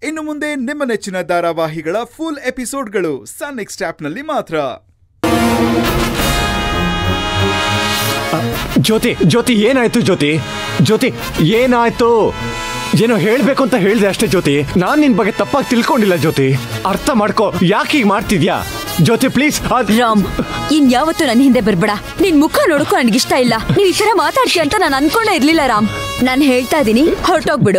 ಇನ್ನು ಮುಂದೆ ನಿಮ್ಮ ನೆಚ್ಚಿನ ಧಾರಾವಾಹಿಗಳ ಫುಲ್ ಎಪಿಸೋಡ್ಗಳು ಸನ್ ನೆಕ್ಸ್ಟ್ ಆಪ್ನಲ್ಲಿ ಮಾತ್ರ ಜ್ಯೋತಿ ಜ್ಯೋತಿ ಏನಾಯ್ತು ಜ್ಯೋತಿ ಜ್ಯೋತಿ ಏನಾಯ್ತು ಏನೋ ಹೇಳ್ಬೇಕು ಅಂತ ಹೇಳ್ದೆ ಅಷ್ಟೇ ಜ್ಯೋತಿ ನಾನ್ ನಿನ್ ಬಗ್ಗೆ ತಪ್ಪಾಗಿ ತಿಳ್ಕೊಂಡಿಲ್ಲ ಜ್ಯೋತಿ ಅರ್ಥ ಮಾಡ್ಕೋ ಯಾಕೆ ಹೀಗೆ ಮಾಡ್ತಿದ್ಯಾ ಜ್ಯೋತಿ ಪ್ಲೀಸ್ ರಾಮ್ ಇನ್ ಯಾವತ್ತೂ ನನ್ನ ಹಿಂದೆ ಬರ್ಬೇಡ ನಿನ್ ಮುಖ ನೋಡಕ್ಕೂ ನನ್ಗಿಷ್ಟ ಇಲ್ಲ ನೀವ್ ಈ ತರ ಮಾತಾಡ್ತೀಯ ಅಂತ ನಾನು ಅನ್ಕೊಂಡೇ ಇರ್ಲಿಲ್ಲ ರಾಮ್ ನಾನು ಹೇಳ್ತಾ ಇದೀನಿ ಹೊರಟೋಗ್ಬಿಡು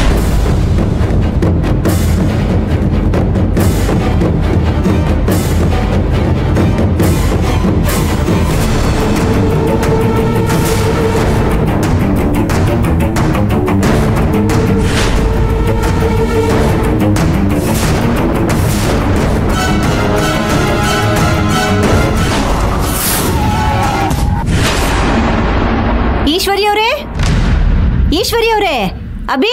ಈಶ್ವರಿ ಅವರೇ ಈಶ್ವರಿ ಅವರೇ ಅಭಿ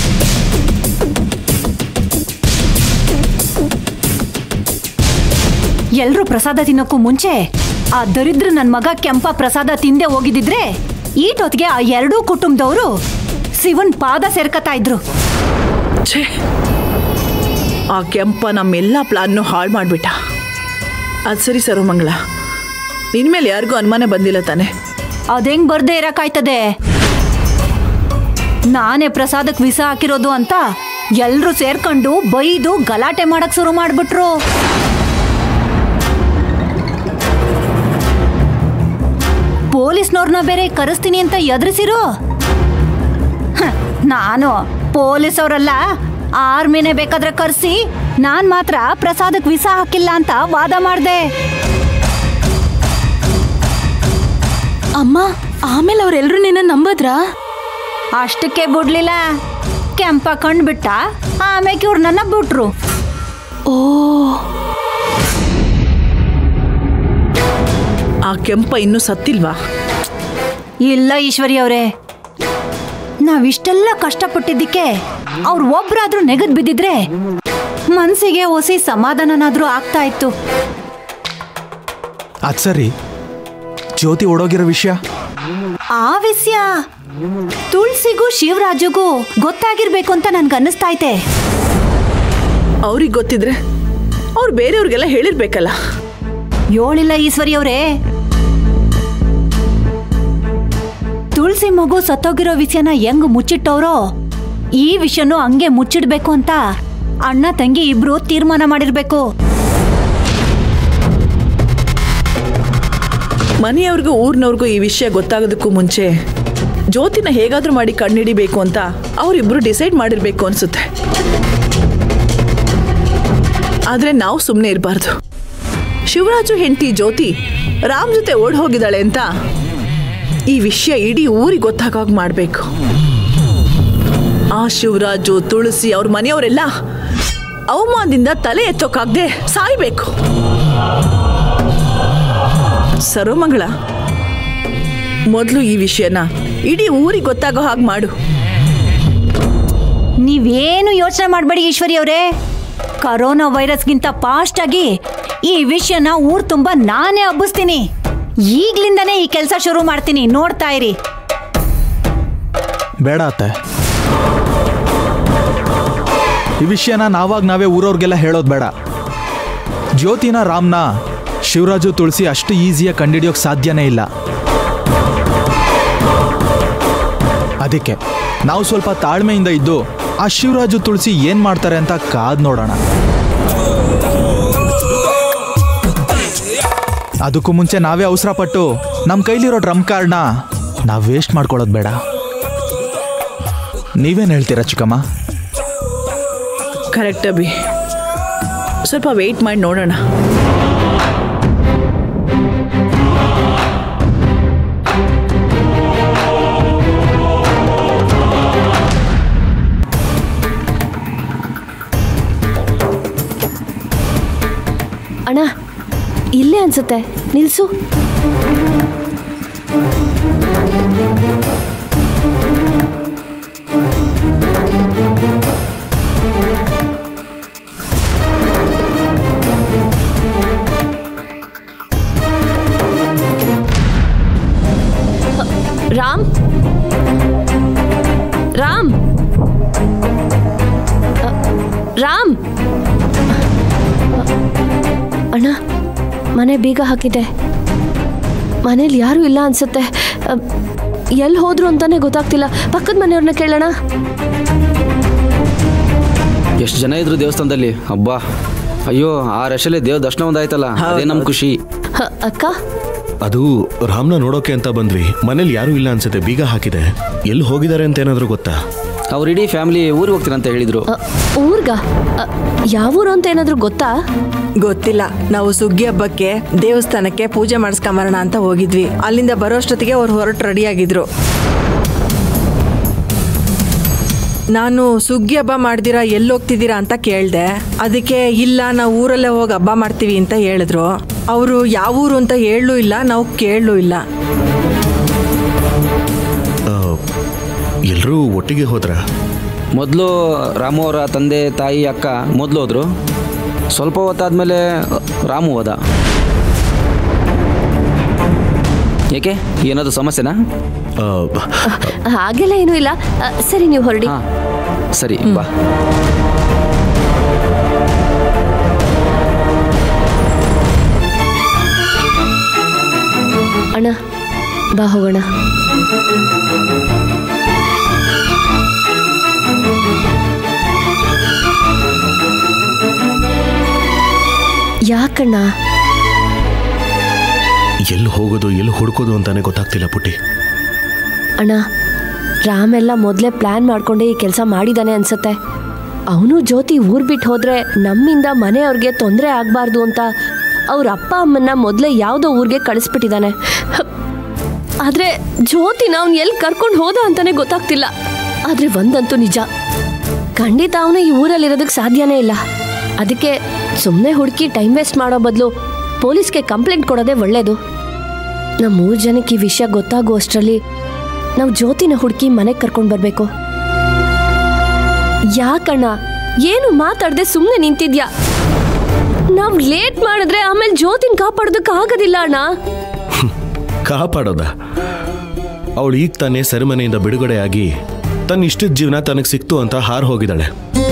ಎಲ್ರೂ ಪ್ರಸಾದ ತಿನ್ನೋಕ್ಕೂ ಮುಂಚೆ ಆ ದರಿದ್ರ ನನ್ ಮಗ ಕೆಂಪ ಪ್ರಸಾದ ತಿಂದೆ ಹೋಗಿದಿದ್ರೆ ಈಟೊತ್ತಿಗೆ ಆ ಎರಡೂ ಕುಟುಂಬದವರು ಶಿವನ್ ಪಾದ ಸೇರ್ಕತಾ ಇದ್ರು ಛೇ ಆ ಕೆಂಪ ನಮ್ಮೆಲ್ಲ ಪ್ಲಾನ್ನು ಹಾಳು ಮಾಡಿಬಿಟ್ಟ ಅದು ಸರಿ ಸರ್ವಮಂಗಳ ನಿನ್ನ ಮೇಲೆ ಯಾರಿಗೂ ಅನುಮಾನ ಬಂದಿಲ್ಲ ತಾನೆ ಅದೆಂಗ್ ಬರ್ದೇ ಇರಕ್ಕಾಯ್ತದೆ ನಾನೇ ಪ್ರಸಾದಕ್ಕೆ ವಿಷ ಹಾಕಿರೋದು ಅಂತ ಎಲ್ರೂ ಸೇರ್ಕೊಂಡು ಬೈದು ಗಲಾಟೆ ಮಾಡಕ್ ಶುರು ಮಾಡ್ಬಿಟ್ರು ಪೊಲೀಸ್ನವ್ರನ್ನ ಬೇರೆ ಕರೆಸ್ತೀನಿ ಅಂತ ಎದುರಿಸಿರು ಹ, ನಾನು ಪೊಲೀಸ್ ಅವರಲ್ಲ ಆರ್ಮಿನೇ ಬೇಕಾದ್ರೆ ಕರೆಸಿ ನಾನ್ ಮಾತ್ರ ಪ್ರಸಾದಕ್ಕೆ ವಿಷ ಹಾಕಿಲ್ಲ ಅಂತ ವಾದ ಮಾಡ್ದೆ ಅಮ್ಮ ಆಮೇಲೆ ಅವ್ರೆಲ್ರು ನಿನ್ನ ನಂಬದ್ರಾ ಅಷ್ಟಕ್ಕೆ ಬಿಡ್ಲಿಲ್ಲ ಕೆಂಪ ಕಂಡ್ಬಿಟ್ಟ ಆಮೇಲೆ ಇವ್ರು ನನ್ನ ಬಿಟ್ರು ಓ ಆ ಕೆಂಪ ಇನ್ನೂ ಸತ್ತಿಲ್ವಾ ಇಲ್ಲ ಈಶ್ವರಿ ಅವರೇ ನಾವಿಷ್ಟೆಲ್ಲ ಕಷ್ಟಪಟ್ಟಿದ್ದಕ್ಕೆ ಅವ್ರು ಒಬ್ರಾದ್ರೂ ನೆಗದ್ ಬಿದ್ದಿದ್ರೆ ಮನ್ಸಿಗೆ ಹೊಸಿ ಸಮಾಧಾನನಾದ್ರೂ ಆಗ್ತಾ ಇತ್ತು ಅದ್ ಸರಿ ಜ್ಯೋತಿ ಓಡೋಗಿರೋ ವಿಷಯ ಆ ವಿಷಯ ತುಳಸಿಗೂ ಶಿವರಾಜುಗೂ ಗೊತ್ತಾಗಿರ್ಬೇಕು ಅಂತ ನನ್ಗೆ ಅನ್ನಿಸ್ತಾ ಐತೆ ಅವ್ರಿಗೆ ಗೊತ್ತಿದ್ರೆ ಅವ್ರು ಬೇರೆಯವ್ರಿಗೆಲ್ಲ ಹೇಳಿರ್ಬೇಕಲ್ಲ ಯೋಳಿಲ್ಲ ಈಶ್ವರಿ ಅವರೇ ತುಳಸಿ ಮಗು ಸತ್ತೋಗಿರೋ ವಿಷಯನ ಹೆಂಗ್ ಮುಚ್ಚಿಟ್ಟವ್ರೋ ಈ ವಿಷಯನೂ ಹಂಗೆ ಮುಚ್ಚಿಡ್ಬೇಕು ಅಂತ ಅಣ್ಣ ತಂಗಿ ಇಬ್ರು ತೀರ್ಮಾನ ಮಾಡಿರ್ಬೇಕು ಮನೆಯವ್ರಿಗೂ ಊರಿನವ್ರಿಗೂ ಈ ವಿಷಯ ಗೊತ್ತಾಗೋದಕ್ಕೂ ಮುಂಚೆ ಜ್ಯೋತಿನ ಹೇಗಾದ್ರೂ ಮಾಡಿ ಕಣ್ಣಿಡಿಬೇಕು ಅಂತ ಅವರಿಬ್ರು ಡಿಸೈಡ್ ಮಾಡಿರ್ಬೇಕು ಅನ್ಸುತ್ತೆ ಆದ್ರೆ ನಾವು ಸುಮ್ಮನೆ ಇರಬಾರ್ದು ಶಿವರಾಜು ಹೆಂಡತಿ ಜ್ಯೋತಿ ರಾಮ್ ಜೊತೆ ಓಡ್ ಹೋಗಿದ್ದಾಳೆ ಅಂತ ಈ ವಿಷಯ ಇಡೀ ಊರಿಗೆ ಗೊತ್ತಾಗೋಗ್ ಮಾಡಬೇಕು ಆ ಶಿವರಾಜು ತುಳಸಿ ಅವ್ರ ಮನೆಯವರೆಲ್ಲ ಅವಮಾನದಿಂದ ತಲೆ ಎತ್ತೋಕಾಗ್ದೆ ಸಾಯ್ಬೇಕು ಸರ್ವಮಂಗಳ ಮೊದಲು ಈ ವಿಷಯನ ಇಡೀ ಊರಿಗೆ ಗೊತ್ತಾಗೋ ಹಾಗೆ ಮಾಡು ನೀವೇನು ಯೋಚನೆ ಮಾಡಬೇಡಿ ಈಶ್ವರಿ ಅವರೇ ಕರೋನಾ ವೈರಸ್ಗಿಂತ ಫಾಸ್ಟ್ ಆಗಿ ಈ ವಿಷಯನ ಊರ್ ತುಂಬ ನಾನೇ ಹಬ್ಬಿಸ್ತೀನಿ ಈಗ್ಲಿಂದನೇ ಈ ಕೆಲಸ ಶುರು ಮಾಡ್ತೀನಿ ನೋಡ್ತಾ ಇರಿ ಬೇಡ ಅತ್ತೆ ಈ ವಿಷಯನ ನಾವಾಗ ನಾವೇ ಊರವ್ರಿಗೆಲ್ಲ ಹೇಳೋದು ಬೇಡ ಜ್ಯೋತಿನ ರಾಮ್ನ ಶಿವರಾಜು ತುಳಸಿ ಅಷ್ಟು ಈಸಿಯಾಗಿ ಕಂಡಿಡಿಯೋಕೆ ಸಾಧ್ಯನೇ ಇಲ್ಲ ಅದಕ್ಕೆ ನಾವು ಸ್ವಲ್ಪ ತಾಳ್ಮೆಯಿಂದ ಇದ್ದು ಆ ಶಿವರಾಜು ತುಳಸಿ ಏನು ಮಾಡ್ತಾರೆ ಅಂತ ಕಾದ್ ನೋಡೋಣ ಅದಕ್ಕೂ ಮುಂಚೆ ನಾವೇ ಅವಸರ ಪಟ್ಟು ನಮ್ಮ ಕೈಲಿರೋ ಡ್ರಮ್ ಕಾರ್ಡ್ನ ನಾವು ವೇಸ್ಟ್ ಮಾಡ್ಕೊಳ್ಳೋದು ಬೇಡ ನೀವೇನು ಹೇಳ್ತೀರಾ ಚಿಕ್ಕಮ್ಮ ಕರೆಕ್ಟ್ ಅಭಿ ಸ್ವಲ್ಪ ವೆಯ್ಟ್ ಮಾಡಿ ನೋಡೋಣ ಅಣ್ಣ ಇಲ್ಲೇ ಅನ್ಸುತ್ತೆ ನಿಲ್ಸು ರಾಮ್ ರಾಮ್ ಅ, ಮನೆ ಬೀಗ ಹಾಕಿದೆ ಮನೇಲಿ ಯಾರೂ ಇಲ್ಲ ಅನ್ಸುತ್ತೆ ಎಲ್ಲಿ ಹೋದ್ರು ಅಂತಾನೆ ಗೊತ್ತಾಗ್ತಿಲ್ಲ ಪಕ್ಕದ ಮನೆಯವ್ರನ್ನ ಕೇಳೋಣ ಎಷ್ಟು ಜನ ಇದ್ರು ದೇವಸ್ಥಾನದಲ್ಲಿ ಅಬ್ಬಾ ಅಯ್ಯೋ ಆ ರಶಲ್ಲಿ ದೇವ ದರ್ಶನ ಒಂದಾಯ್ತಲ್ಲ ಅದೇ ನಮ್ ಖುಷಿ ಹ, ಅಕ್ಕ ಅದು ರಾಮ್ನ ನೋಡೋಕೆ ಅಂತ ಬಂದ್ವಿ ಮನೇಲಿ ಯಾರೂ ಇಲ್ಲ ಅನ್ಸುತ್ತೆ ಬೀಗ ಹಾಕಿದೆ ಎಲ್ಲಿ ಹೋಗಿದ್ದಾರೆ ಅಂತ ಏನಾದರೂ ಗೊತ್ತಾ ಅವ್ರ ಇಡೀ ಫ್ಯಾಮಿಲಿ ಊರಿಗೆ ಹೋಗ್ತೀರಂತ ಹೇಳಿದ್ರು ಅ, ಊರ್ಗ ಅ, ಯಾವೂರು ಅಂತ ಏನಾದ್ರು ಗೊತ್ತಾ ಗೊತ್ತಿಲ್ಲ ನಾವು ಸುಗ್ಗಿ ಹಬ್ಬಕ್ಕೆ ದೇವಸ್ಥಾನಕ್ಕೆ ಪೂಜೆ ಮಾಡಿಸ್ಕೊಂಬರೋಣ ಅಂತ ಹೋಗಿದ್ವಿ ಅಲ್ಲಿಂದ ಬರೋಷ್ಟೊತ್ತಿಗೆ ಅವ್ರು ಹೊರಟು ರೆಡಿಯಾಗಿದ್ರು ನಾನು ಸುಗ್ಗಿ ಹಬ್ಬ ಮಾಡ್ದಿರಾ ಎಲ್ಲಿ ಹೋಗ್ತಿದ್ದೀರಾ ಅಂತ ಕೇಳಿದೆ ಅದಕ್ಕೆ ಇಲ್ಲ ನಾವು ಊರಲ್ಲೇ ಹೋಗಿ ಹಬ್ಬ ಮಾಡ್ತೀವಿ ಅಂತ ಹೇಳಿದ್ರು ಅವರು ಯಾವ ಊರು ಅಂತ ಹೇಳಲೂ ಇಲ್ಲ ನಾವು ಕೇಳಲೂ ಇಲ್ಲ ಎಲ್ಲರೂ ಒಟ್ಟಿಗೆ ಹೋದ್ರ ಮೊದಲು ರಾಮು ಅವರ ತಂದೆ ತಾಯಿ ಅಕ್ಕ ಮೊದಲು ಹೋದ್ರು ಸ್ವಲ್ಪ ಹೊತ್ತಾದ್ಮೇಲೆ ರಾಮು ಹೋದ ಏಕೆ ಏನಾದರೂ ಸಮಸ್ಯೆನಾ ಹಾಗೆಲ್ಲ ಏನೂ ಇಲ್ಲ ಅ, ಸರಿ ನೀವು ಹೊರಡಿ ಹಾಂ ಸರಿ ಬಾ ಅಣ್ಣ ಬಾ ಹೋಗೋಣ ಯಾಕಣ್ಣ ಎಲ್ಲಿ ಹೋಗೋದು ಎಲ್ಲಿ ಹುಡ್ಕೋದು ಅಂತಾನೆ ಗೊತ್ತಾಗ್ತಿಲ್ಲ ಪುಟ್ಟಿ ಅಣ್ಣ ರಾಮೆಲ್ಲ ಮೊದಲೇ ಪ್ಲ್ಯಾನ್ ಮಾಡ್ಕೊಂಡೆ ಈ ಕೆಲಸ ಮಾಡಿದಾನೆ ಅನ್ಸತ್ತೆ ಅವನು ಜ್ಯೋತಿ ಊರ್ ಬಿಟ್ಟು ಹೋದ್ರೆ ನಮ್ಮಿಂದ ಮನೆಯವ್ರಿಗೆ ತೊಂದರೆ ಆಗಬಾರ್ದು ಅಂತ ಅವ್ರ ಅಪ್ಪ ಅಮ್ಮನ್ನ ಮೊದಲೇ ಯಾವುದೋ ಊರಿಗೆ ಕಳಿಸ್ಬಿಟ್ಟಿದ್ದಾನೆ ಆದರೆ ಜ್ಯೋತಿನ ಅವ್ನು ಎಲ್ಲಿ ಕರ್ಕೊಂಡು ಹೋದ ಅಂತಾನೆ ಗೊತ್ತಾಗ್ತಿಲ್ಲ ಆದರೆ ಒಂದಂತೂ ನಿಜ ಖಂಡಿತ ಅವನು ಈ ಊರಲ್ಲಿರೋದಕ್ಕೆ ಸಾಧ್ಯನೇ ಇಲ್ಲ ಅದಕ್ಕೆ ಸುಮ್ಮನೆ ಹುಡುಕಿ ಟೈಮ್ ವೇಸ್ಟ್ ಮಾಡೋ ಬದಲು ಪೊಲೀಸ್ಗೆ ಕಂಪ್ಲೇಂಟ್ ಕೊಡೋದೇ ಒಳ್ಳೇದು ನಮ್ಮ ಮೂರು ಜನಕ್ಕೆ ಈ ವಿಷಯ ಗೊತ್ತಾಗುವಷ್ಟರಲ್ಲಿ ನಾವು ಜ್ಯೋತಿನ ಹುಡುಕಿ ಮನೆಗೆ ಕರ್ಕೊಂಡು ಬರಬೇಕು ಯಾಕಣ್ಣ ಏನು ಮಾತಾಡದೆ ಸುಮ್ಮನೆ ನಿಂತಿದ್ಯಾ ನಾವು ಲೇಟ್ ಮಾಡಿದ್ರೆ ಆಮೇಲೆ ಜ್ಯೋತಿನ ಕಾಪಾಡೋದಕ್ಕೆ ಆಗೋದಿಲ್ಲ ಅಣ್ಣ ಕಾಪಾಡೋದ ಅವಳು ಈಗ ತಾನೇ ಸೆರೆಮನೆಯಿಂದ ಬಿಡುಗಡೆಯಾಗಿ ತನ್ನ ಇಷ್ಟದ ಜೀವನ ತನಗೆ ಸಿಕ್ತು ಅಂತ ಹಾರು ಹೋಗಿದ್ದಾಳೆ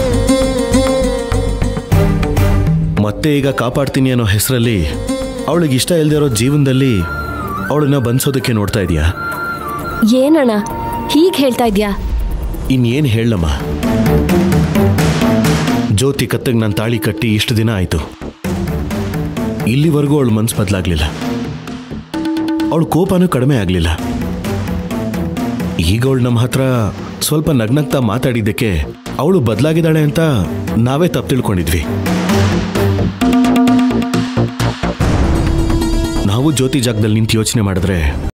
ಮತ್ತೆ ಈಗ ಕಾಪಾಡ್ತೀನಿ ಅನ್ನೋ ಹೆಸರಲ್ಲಿ ಅವಳಿಗೆ ಇಷ್ಟ ಇಲ್ಲದೆ ಇರೋ ಜೀವನದಲ್ಲಿ ಅವಳನ್ನ ಬಂಧಿಸೋದಕ್ಕೆ ನೋಡ್ತಾ ಇದೀಯಾ ಏನಣ್ಣ ಹೀಗೆ ಹೇಳ್ತಾ ಇದ್ಯಾ ಇನ್ನೇನು ಹೇಳಮ್ಮ ಜ್ಯೋತಿ ಕತ್ತಗೆ ನಾನು ತಾಳಿ ಕಟ್ಟಿ ಇಷ್ಟು ದಿನ ಆಯಿತು ಇಲ್ಲಿವರೆಗೂ ಅವಳು ಮನ್ಸು ಬದಲಾಗ್ಲಿಲ್ಲ ಅವಳ ಕೋಪನೂ ಕಡಿಮೆ ಆಗಲಿಲ್ಲ ಈಗ ಅವಳು ನಮ್ಮ ಹತ್ರ ಸ್ವಲ್ಪ ನಗ್ನಗ್ತಾ ಮಾತಾಡಿದ್ದಕ್ಕೆ ಅವಳು ಬದಲಾಗಿದ್ದಾಳೆ ಅಂತ ನಾವೇ ತಪ್ಪು ತಿಳ್ಕೊಂಡಿದ್ವಿ ನಾವು ಜ್ಯೋತಿ ಜಾಗದಲ್ಲಿ ನಿಂತು ಯೋಚನೆ ಮಾಡಿದ್ರೆ